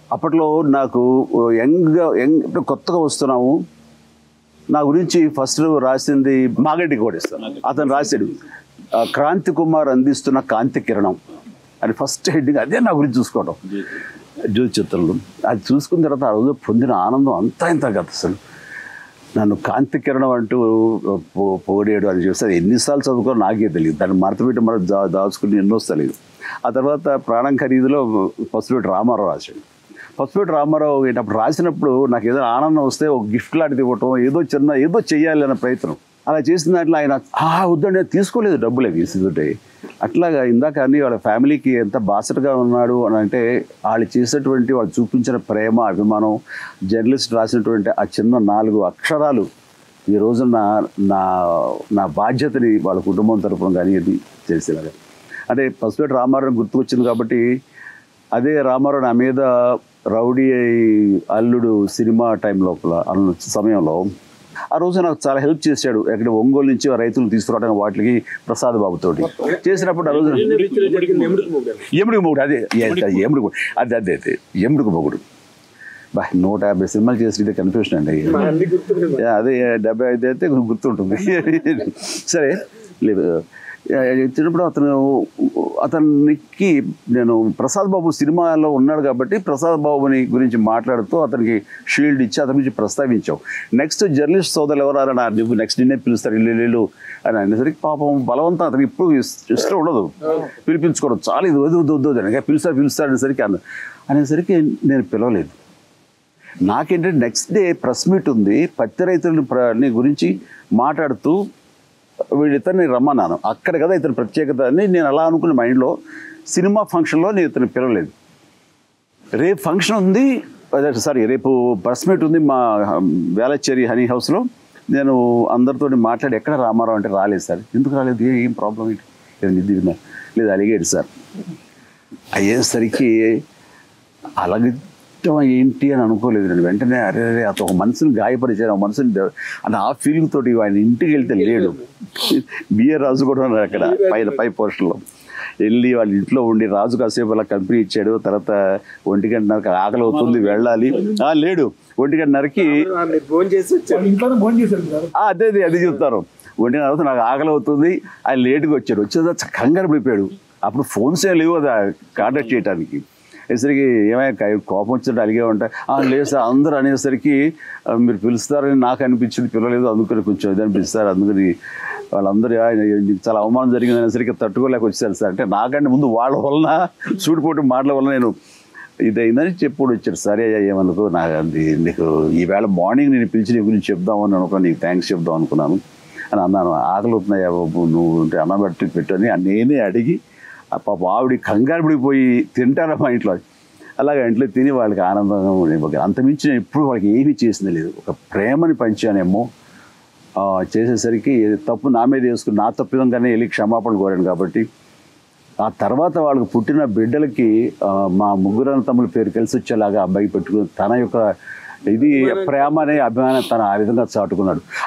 అప్పట్లో నాకు యంగ్గా యంగ్ ఇప్పుడు కొత్తగా వస్తున్నాము నా గురించి ఫస్ట్ రాసింది మాగంటి కోడేస్తాను అతను రాశాడు ఆ, క్రాంతి కుమార్ అందిస్తున్న కాంతి కిరణం అని ఫస్ట్ హెడ్డింగ్ అదే నా గురించి చూసుకోవడం జ్యోతి చిత్రంలో అది చూసుకున్న తర్వాత ఆ రోజు పొందిన ఆనందం అంతా ఇంత కదా అసలు నన్ను కాంతి కిరణం అంటూ పో- పొగిడేయడం అని చూస్తే అది ఎన్నిసార్లు చదువుకోవాలో నాకే తెలియదు దాన్ని మడతపెట్టి మనం దా దాచుకుని ఎన్నో తెలియదు ఆ తర్వాత ప్రాణం ఖరీదులో పసుపేటి రామారావు రాశాడు పసుపేటి రామారావు అప్పుడు రాసినప్పుడు నాకు ఏదో ఆనందం వస్తే ఒక గిఫ్ట్ లాంటిది ఇవ్వటం ఏదో చిన్న ఏదో చెయ్యాలి అనే ప్రయత్నం అలా చేసిన దాంట్లో ఆయన ఆ వద్దండి తీసుకోలేదు డబ్బులు అవి ఇస్తుంటే అట్లాగా ఇందాక అన్ని వాళ్ళ ఫ్యామిలీకి ఎంత బాసటగా ఉన్నాడు అని అంటే వాళ్ళు చేసేటువంటి వాళ్ళు చూపించిన ప్రేమ అభిమానం జర్నలిస్ట్ రాసినటువంటి ఆ చిన్న నాలుగు అక్షరాలు ఈ రోజు నా నా నా బాధ్యతని వాళ్ళ కుటుంబం తరపున కానీ ఇది చేసినారు అంటే పసుపేట రామారావు గుర్తుకొచ్చింది కాబట్టి అదే రామారావు నా మీద రౌడీ అల్లుడు సినిమా టైం లోపల అన్న సమయంలో ఆ రోజు నాకు చాలా హెల్ప్ చేశాడు ఎక్కడ ఒంగోలు నుంచి ఆ రైతులు తీసుకురావడానికి వాటికి ప్రసాద్ బాబుతోటి చేసినప్పుడు ఆ రోజు ఎముడికి మొగుడు అదే ఎముడికి మొగుడు. అదే అదే అదే ఎముడికి మొగుడు బా నూట యాభై సినిమాలు చేసి ఇదే కన్ఫ్యూషన్ అండి యా, అదే డెబ్బై ఐదు అయితే గుర్తుంటుంది సరే లేదు చిన్నప్పుడు అతను అతనికి నేను ప్రసాద్ బాబు సినిమాలో ఉన్నాడు కాబట్టి ప్రసాద్ బాబుని గురించి మాట్లాడుతూ అతనికి షీల్డ్ ఇచ్చి అతని గురించి ప్రస్తావించావు నెక్స్ట్ జర్నలిస్ట్ సోదరులు ఎవరు నా నువ్వు నెక్స్ట్ నిన్నే పిలుస్తారు ఇల్లు ఇల్లు అని అనేసరికి పాపం బలవంతం అతనికి ఇప్పుడు ఇస్- ఇష్టం ఉండదు పిలిపించుకోవడం చాలా ఇది వద్దు వద్దు వద్దు అని పిలుస్తారు పిలుస్తారు అనేసరికి అన్న అనేసరికి నేను పిలవలేదు నాకేంటంటే నెక్స్ట్ డే ప్రెస్ మీట్ ఉంది పత్తి రైతుల ప్ర- ని గురించి మాట్లాడుతూ వీళ్ళిద్దరిని రమ్మన్నాను అక్కడ కదా ఇతని ప్రత్యేకత అని నేను అలా అనుకున్న మైండ్లో సినిమా ఫంక్షన్లో నేను ఇతను పిలవలేదు రేపు ఫంక్షన్ ఉంది అదే సారీ రేపు ప్రెస్ మీట్ ఉంది మా వేలచ్చేరి హనీ హౌస్లో నేను అందరితో మాట్లాడి ఎక్కడ రామారావు అంటే రాలేదు సార్ ఎందుకు రాలేదు ఏ- ఏం ప్రాబ్లం ఏంటి ఏదైనా ఇది ఉందా? లేదు అలిగేడు సార్ అయ్యేసరికి అలగటం ఏంటి అని అనుకోలేదు నేను వెంటనే అరే అరే అతను ఒక మనసుని గాయపరిచాను ఆ మనసుని ద- అని ఆ ఫీలింగ్ తోటి ఆయన ఇంటికి వెళ్తే లేడు బిఏ రాజు కూడా ఉన్నారు అక్కడ పైన పై పోస్టర్లో వెళ్ళి వాళ్ళ ఇంట్లో ఉండి రాజు కాసేపు అలా కంపెనీ ఇచ్చాడు తర్వాత ఒంటి గంటన్నరకు ఆకలి అవుతుంది వెళ్ళాలి ఆ లేడు ఒంటి గంటన్నరకి ఫోన్ చేసి వచ్చాను ఇంట్లోనే ఫోన్ చేశారు సార్ ఆ, అదే అదే అది చెప్తారు ఒంటి తర్వాత నాకు ఆకలి అవుతుంది ఆయన లేట్గా వచ్చాడు వచ్చేదా కంగారు పడిపోయాడు అప్పుడు ఫోన్స్ ఏం లేవు కదా కాంటాక్ట్ చేయడానికి అనేసరికి ఏమైనా కోపం వచ్చినట్టు అలిగే ఉంటాయి "ఆ, లేదు సార్ అందరూ అనేసరికి "ఆ, మీరు పిలుస్తారని నాకు అనిపించింది పిలవలేదు అందుకని కొంచెం ఇది అనిపిస్తారు అందుకని వాళ్ళందరూ "ఆ, నీకు చాలా అవమానం జరిగింది అనేసరికి తట్టుకోలేక వచ్చారు సార్ అంటే నాకంటే ముందు వాళ్ళ వలన సూటిపోటు మాటల వలన నేను ఇదైందని చెప్పుడు వచ్చారు సరే అయ్యా ఏమనుకో నాకు అది నీకు ఈవేళ మార్నింగ్ నేను పిలిచి నీ గురించి చెప్దామని అనుకో నీకు థ్యాంక్స్ చెప్దాం అనుకున్నాను అని అన్నాను ఆకలి అవుతున్నాయా బాబు నువ్వు ఉంటే అన్నం పెట్టి పెట్టని నేనే అడిగి ఆ పాప ఆవిడ కంగారు పడిపోయి తింటారా మా ఇంట్లో అలాగే ఇంట్లో తిని వాళ్ళకి ఆనందంగా ఉండేవారు అంతమించి నేను ఎప్పుడు వాళ్ళకి ఏమీ చేసింది లేదు ఒక ప్రేమని పంచానేమో ఆ, చేసేసరికి తప్పు నా మీద వేసుకుని నా తప్పిదంగానే వెళ్ళి క్షమాపణ కోరాను కాబట్టి ఆ తర్వాత వాళ్ళకి పుట్టిన బిడ్డలకి ఆ, మా ముగ్గురు తమ్ముల పేరు కలిసి వచ్చేలాగా అబ్బాయి పెట్టుకుని తన యొక్క ఇది ప్రేమ అనే అభిమానం తన ఆ విధంగా చాటుకున్నాడు